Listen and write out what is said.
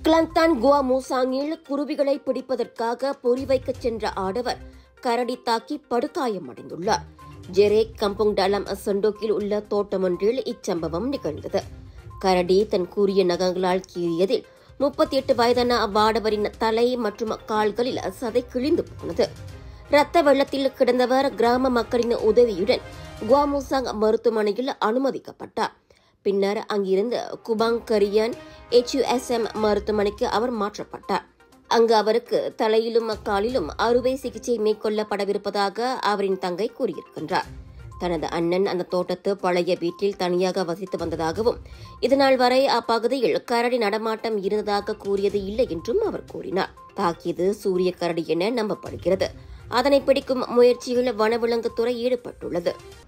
கிளந்தான் குவா மூசாங்கில் குருவிகளை பிடிப்பதற்காக பொறி வைக்கச் சென்ற ஆடவர் கரடி தாக்கி படுகாயமடைந்துள்ளார் ஜெரே கம்புங் டலம் சண்டோக்கில் உள்ள தோட்டமொன்றில் இச்சம்பவம் நிகழ்ந்தது கரடி தன் கூரிய நகங்களால் கீறியதில் முப்பத்தி எட்டு வயதான அவ்வாடவரின் தலை மற்றும் கால்களில் சதை கிழிந்து போனது இரத்த வெள்ளத்தில் கிடந்தவர் கிராம மக்களின் உதவியுடன் குவாமுசாங் மருத்துவமனையில் அனுமதிக்கப்பட்டார் பின்னர் அங்கிருந்து குபாங் கரியன் எச்யூஎஸ்எம் மருத்துவமனைக்கு அவர் மாற்றப்பட்டார் அங்கு அவருக்கு தலையிலும் காலிலும் அறுவை சிகிச்சை மேற்கொள்ளப்படவிருப்பதாக அவரின் தங்கை கூறியிருக்கின்றார் தனது அண்ணன் அந்த தோட்டத்து பழைய வீட்டில் தனியாக வசித்து வந்ததாகவும் இதனால் வரை அப்பகுதியில் கரடி நடமாட்டம் இருந்ததாக கூறியது இல்லை என்றும் அவர் கூறினார் தாக்கியது சூரிய கரடி என நம்பப்படுகிறது அதனை பிடிக்கும் முயற்சியில் வனவிலங்குத்துறை ஈடுபட்டுள்ளது